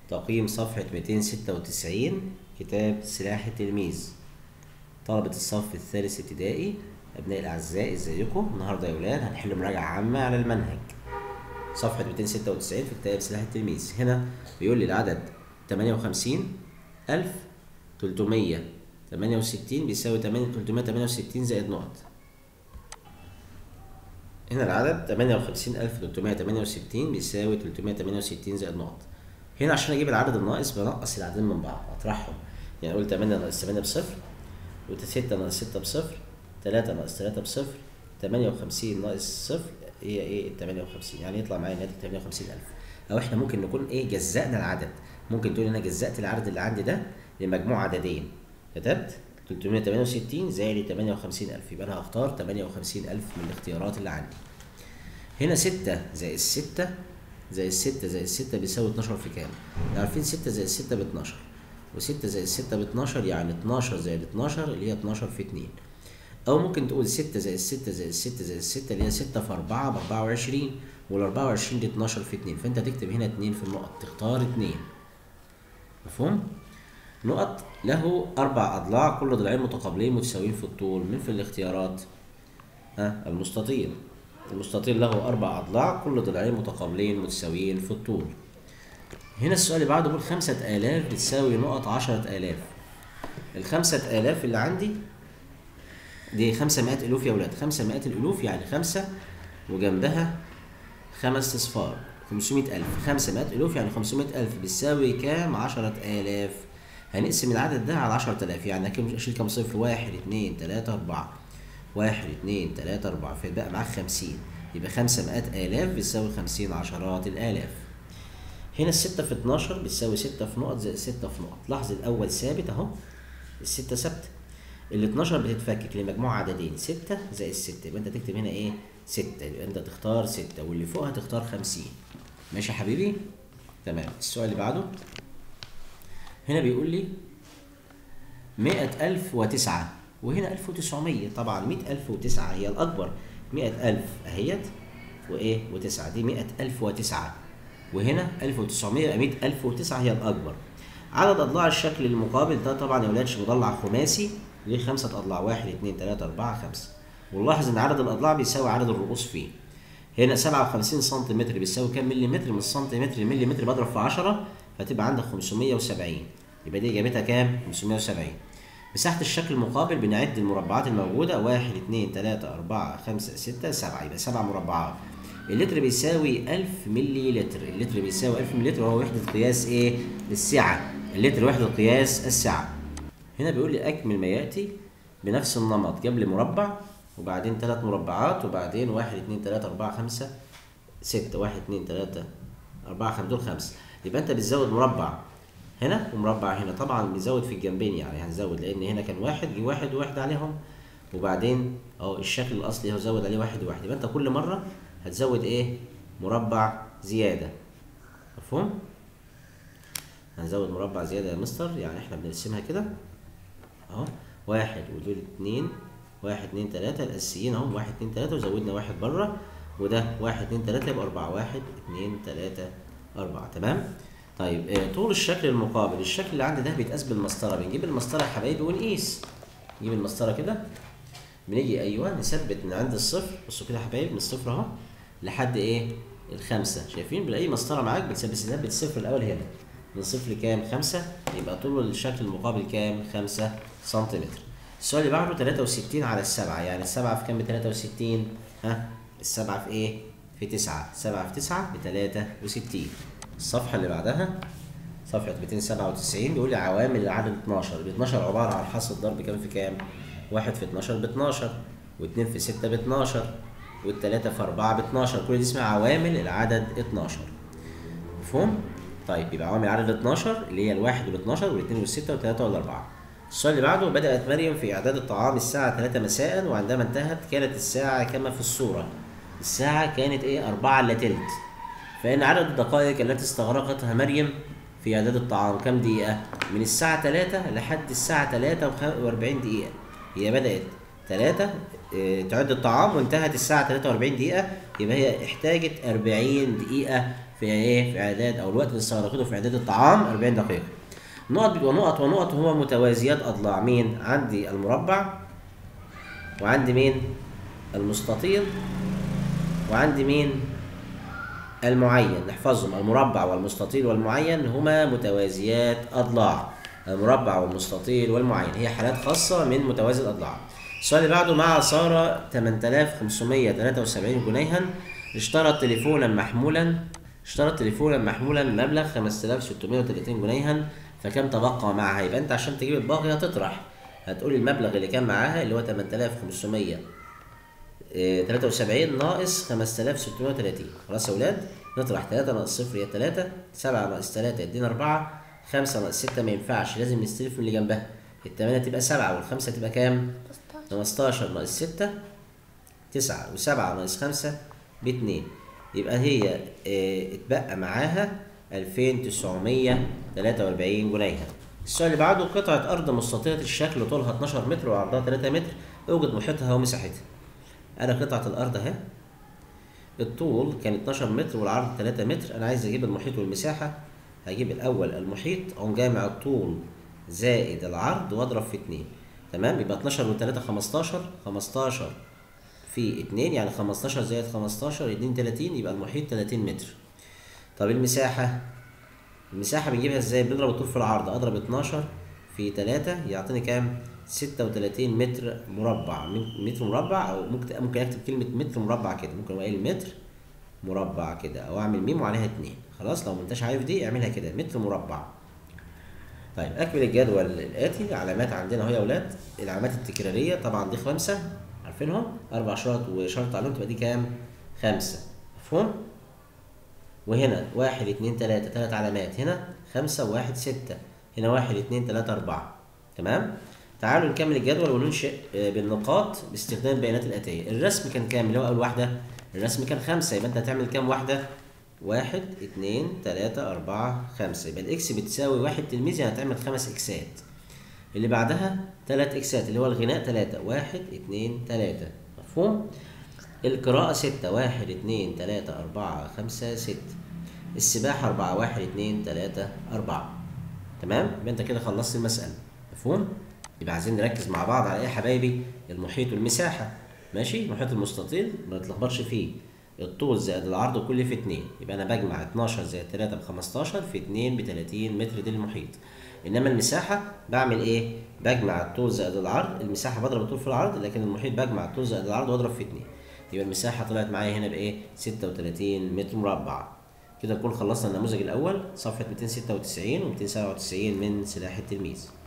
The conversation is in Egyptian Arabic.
تقييم صفحة 296 كتاب سلاح التلميذ طلبة الصف الثالث ابتدائي أبناء الأعزاء ازيكم النهاردة يا ولاد هنحل مراجعة عامة على المنهج صفحة 296 في كتاب سلاح التلميذ هنا بيقول لي العدد 58368 بيساوي 368 زائد نقط هنا العدد 58368 بيساوي 368 زائد نقط هنا عشان اجيب العدد الناقص بنقص العددين من بعض اطرحهم يعني اقول 8 ناقص 8 بصفر و6 ناقص 6 بصفر 3 ناقص 3 بصفر 58 ناقص صفر هي ايه ال 58 يعني يطلع معايا الناتج 58000 او احنا ممكن نكون ايه جزأنا العدد ممكن تقول انا جزأت العدد اللي عندي ده لمجموع عددين كتبت 368 زائد 58000 يبقى انا هختار 58000 من الاختيارات اللي عندي هنا 6 زائد 6 زائد 6 زائد 6 بيساوي 12 في كام؟ عارفين 6 زائد 6 ب 12 و6 زائد 6 ب 12 يعني 12 زائد 12 اللي هي 12 في 2 او ممكن تقول 6 زائد 6 زائد 6 زائد 6 اللي هي 6 في 4 ب 24 وال 24 دي 12 في 2 فانت تكتب هنا 2 في النقط تختار 2 مفهوم؟ نقط له أربع أضلاع كل ضلعين متقابلين متساويين في الطول من في الاختيارات؟ ها المستطيل المستطيل له أربع أضلاع كل ضلعين متقابلين متساويين في الطول هنا السؤال اللي بعده بيقول خمسة آلاف بتساوي نقط عشرة آلاف الخمسة آلاف اللي عندي دي خمسة مئات ألوف يا ولاد خمسة مئات الألوف يعني خمسة وجنبها خمس أصفار خمسمائة ألف خمسة مئات ألوف يعني خمسمائة ألف بتساوي كام عشرة آلاف هنقسم العدد ده على عشرة آلاف يعني أشيل كام صفر واحد اتنين تلاتة أربعة واحد اتنين تلاتة أربعة فيبقى معاك خمسين يبقى خمسة مئات آلاف بتساوي خمسين عشرات الآلاف هنا الستة في اتناشر بتساوي ستة في نقط زائد ستة في نقط لاحظ الأول ثابت أهو الستة ثابتة ال 12 بتتفكك لمجموع عددين ستة زائد ستة يبقى أنت تكتب هنا إيه ستة يبقى أنت تختار ستة واللي فوقها تختار خمسين ماشي يا حبيبي تمام السؤال اللي بعده هنا بيقول لي مئة ألف وتسعة وهنا ألف وتسعمية طبعا مئة ألف وتسعة هي الأكبر مئة ألف أهيت وإيه وتسعة دي مئة ألف وتسعة وهنا ألف وتسعمية يبقى مئة ألف وتسعة هي الأكبر عدد أضلاع الشكل المقابل ده طبعا يا ولاد مضلع خماسي ليه خمسة أضلاع واحد اتنين تلاتة أربعة خمسة ونلاحظ إن عدد الأضلاع بيساوي عدد الرؤوس فيه هنا سبعة وخمسين سنتيمتر بيساوي كام مليمتر من السنتيمتر لمليمتر بضرب في عشرة فتبقى عندك خمسمية وسبعين يبقى دي إجابتها كام؟ خمسمية وسبعين مساحة الشكل المقابل بنعد المربعات الموجودة واحد اتنين تلاتة أربعة خمسة ستة سبعة يبقى سبع مربعات اللتر بيساوي ألف ملي لتر اللتر بيساوي ألف ملي لتر وهو وحدة قياس إيه؟ للسعة اللتر وحدة قياس السعة هنا بيقول لي أكمل ما يأتي بنفس النمط جاب لي مربع وبعدين ثلاث مربعات وبعدين واحد اتنين تلاتة أربعة خمسة ستة واحد اتنين تلاتة أربعة خمسة دول خمسة يبقى أنت بتزود مربع هنا ومربع هنا طبعا بيزود في الجنبين يعني هنزود لان هنا كان واحد جه واحد وواحد عليهم وبعدين اهو الشكل الاصلي هو زود عليه واحد وواحد يبقى انت كل مره هتزود ايه مربع زياده مفهوم هنزود مربع زياده يا مستر يعني احنا بنرسمها كده اهو واحد ودول اتنين واحد اتنين تلاته الاساسيين اهو واحد اتنين تلاته وزودنا واحد بره وده واحد اتنين تلاته يبقى اربعه واحد اتنين تلاته اربعه تمام طيب آه طول الشكل المقابل الشكل اللي عندي ده بيتقاس بالمسطره بنجيب المسطره يا حبايبي ونقيس نجيب المسطره كده بنيجي ايوه نثبت من عند الصفر بصوا كده يا حبايبي من الصفر اهو لحد ايه الخمسه شايفين باي مسطره معاك بتثبت بتثبت الصفر الاول هنا من صفر كام خمسة يبقى طول الشكل المقابل كام خمسة سنتيمتر السؤال اللي بعده 63 على السبعة يعني السبعة في كام ب 63 ها السبعة في ايه في تسعة سبعة في تسعة ب 63 الصفحة اللي بعدها صفحة 297 بيقول لي عوامل العدد 12 ال 12 عبارة عن حصر ضرب كام في كام؟ 1 في 12 ب 12 و2 في 6 ب 12 وال3 في 4 ب 12 كل دي اسمها عوامل العدد 12 مفهوم؟ طيب يبقى عوامل العدد 12 اللي هي الواحد وال 12 والاثنين والستة والثلاثة والأربعة السؤال اللي بعده بدأت مريم في إعداد الطعام الساعة 3 مساء وعندما انتهت كانت الساعة كما في الصورة الساعة كانت إيه 4 إلا تلت فإن عدد الدقائق التي استغرقتها مريم في إعداد الطعام كم دقيقة؟ من الساعة 3 لحد الساعة 3 و40 دقيقة هي بدأت 3 تعد الطعام وانتهت الساعة 43 دقيقة يبقى هي احتاجت 40 دقيقة في ايه في اعداد او الوقت اللي استغرقته في اعداد الطعام 40 دقيقه نقط بيبقى نقط ونقط هو متوازيات اضلاع مين عندي المربع وعندي مين المستطيل وعندي مين المعين نحفظهم المربع والمستطيل والمعين هما متوازيات اضلاع المربع والمستطيل والمعين هي حالات خاصة من متوازي الأضلاع السؤال اللي بعده مع سارة 8573 جنيها اشترت تليفونا محمولا اشترت تليفونا محمولا مبلغ 5630 جنيها فكم تبقى معها يبقى انت عشان تجيب الباقي هتطرح هتقول المبلغ اللي كان معاها اللي هو 8500 إيه، 73 ناقص 5630 خلاص يا ولاد نطرح 3 ناقص 0 هي 3 7 ناقص 3 يدينا 4 5 ناقص 6 ما ينفعش لازم نستلف من اللي جنبها الثمانية تبقى 7 والخمسة تبقى كام؟ 15 ناقص 6 9 و7 ناقص 5 ب 2 يبقى هي اه اتبقى معاها 2943 جنيه السؤال اللي بعده قطعة أرض مستطيلة الشكل طولها 12 متر وعرضها 3 متر اوجد محيطها ومساحتها أنا قطعة الأرض أهي الطول كان 12 متر والعرض 3 متر أنا عايز أجيب المحيط والمساحة هجيب الأول المحيط أقوم جامع الطول زائد العرض وأضرب في 2 تمام يبقى 12 و 3 15 15 في 2 يعني 15 زائد 15 يديني 30 يبقى المحيط 30 متر طب المساحة المساحة بنجيبها ازاي بنضرب الطول في العرض اضرب 12 في 3 يعطيني كام 36 متر مربع متر مربع او ممكن ممكن اكتب كلمة متر مربع كده ممكن اقول متر مربع كده او اعمل ميم وعليها 2 خلاص لو ما انتش عارف دي اعملها كده متر مربع طيب اكمل الجدول الاتي علامات عندنا اهو يا اولاد العلامات التكراريه طبعا دي خمسه عارفينهم اربع شرط وشرط عليهم تبقى دي كام خمسه مفهوم وهنا واحد اتنين تلاته تلات علامات هنا خمسه وواحد سته هنا واحد اتنين تلاته اربعه تمام تعالوا نكمل الجدول وننشئ بالنقاط باستخدام البيانات الاتيه الرسم كان كام اللي هو اول واحده الرسم كان خمسه يبقى انت هتعمل كام واحده واحد اتنين تلاتة أربعة خمسة يبقى الإكس بتساوي واحد تلميذ يعني هتعمل خمس إكسات اللي بعدها تلات إكسات اللي هو الغناء تلاتة واحد اتنين تلاتة مفهوم؟ القراءة ستة واحد اتنين تلاتة أربعة خمسة ستة السباحة أربعة واحد اتنين تلاتة أربعة تمام؟ يبقى أنت كده خلصت المسألة مفهوم؟ يبقى عايزين نركز مع بعض على إيه يا حبايبي؟ المحيط والمساحة ماشي؟ المحيط المستطيل ما نتلخبطش فيه الطول زائد العرض كل في 2 يبقى انا بجمع 12 زائد 3 ب 15 في 2 ب 30 متر دي المحيط انما المساحه بعمل ايه بجمع الطول زائد العرض المساحه بضرب الطول في العرض لكن المحيط بجمع الطول زائد العرض واضرب في 2 يبقى المساحه طلعت معايا هنا بايه 36 متر مربع كده نكون خلصنا النموذج الاول صفحه 296 و 297 من سلاح التلميذ